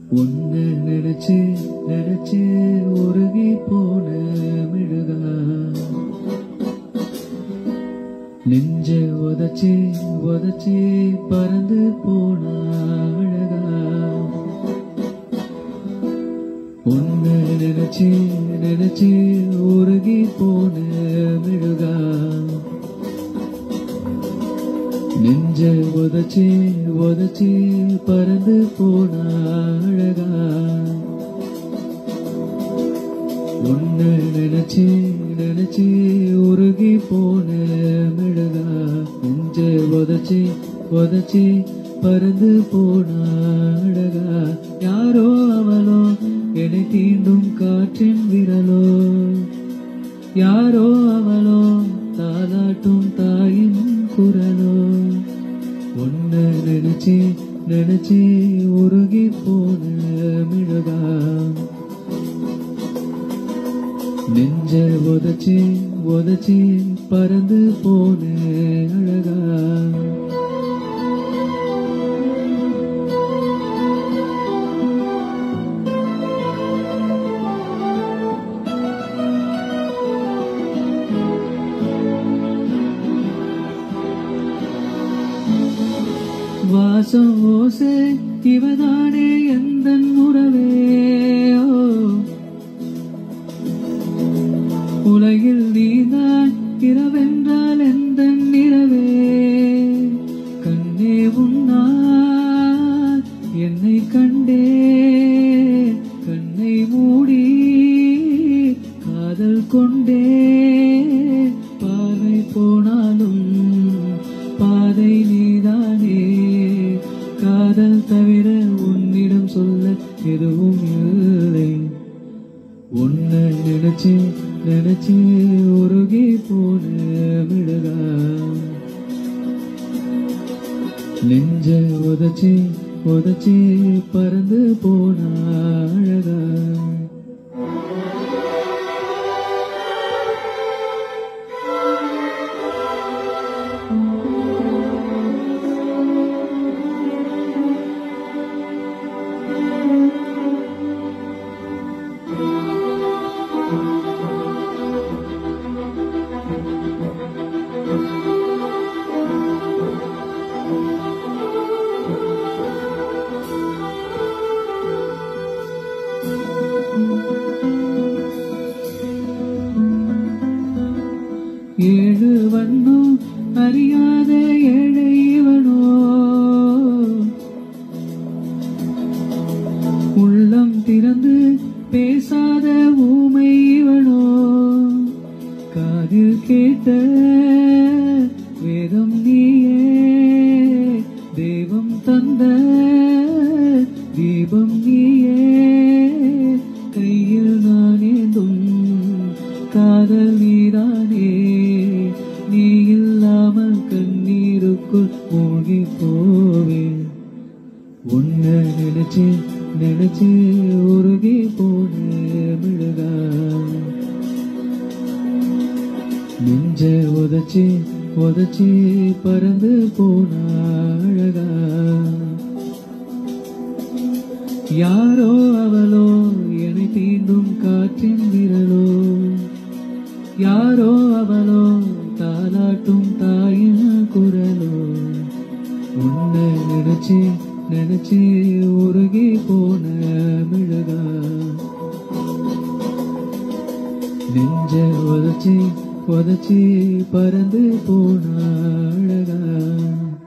ஒன்னு நினைச்சு நினைச்சு உருகி போன மிடுகா நெஞ்ச உதச்சி உதச்சி பறந்து போன அழகா ஒன்னு நினைச்சு நினைச்சு உருகி போன மிடுகா நெஞ்ச உதச்சி உதச்சி பறந்து போன அழகா உன்னை நினைச்சு நினைச்சு உருகி போன மிளகா நெஞ்ச உதச்சி உதச்சி பறந்து போன அழகா யாரோ அவளோ என்னை தீண்டும் காற்றின் விரலோ யாரோ அவளோ தாலாட்டும் தாயின் குரலோ ஒன்னு நினைச்சு நினைச்சு உருகி போன மிளகா நெஞ்ச உதச்சி உதச்சி பறந்து போன அழகா வாசம் ஓசை இவதானே எந்த உறவே ஓ உலகில் நீதான் இரவென்றால் எந்த நிறவே கண்ணே உன்னால் என்னை கண்டே கண்ணை மூடி காதல் கொண்டே பார்வை போனாலும் பாதை நீதானே காதல் தவிர உன்னிடம் சொல்ல எதுவும் இல்லை உன்னை நினைச்சு நினைச்சு உருகி போன மிளகா நெஞ்ச உதச்சி உதச்சி பறந்து போன அழகா ஏழு வண்ணம் அறியாத ஏழை இவனோ உள்ளம் திறந்து பேசாத ஊமை இவனோ காதில் கேட்ட வேதம் நீயே தெய்வம் தந்த தீபம் நீயே கையில் நானேந்தும் காதல் நீதானே நீ இல்லாமல் கண்ணீருக்குள் மூழ்கி போவேன் உன்னை நினைச்சு நினைச்சு உருகி போன மிளகா நெஞ்ச உதச்சி உதச்சி பறந்து போன அழகா யாரோ அவளோ என்னை தீண்டும் காற்றின் விரலோ யாரோ அவளோ தாலாட்டும் தாயின் குரலோ உன்னை நினைச்சு நினைச்சு உருகி போன மிளகா நெஞ்ச உதச்சி உதச்சி பறந்து போன அழகா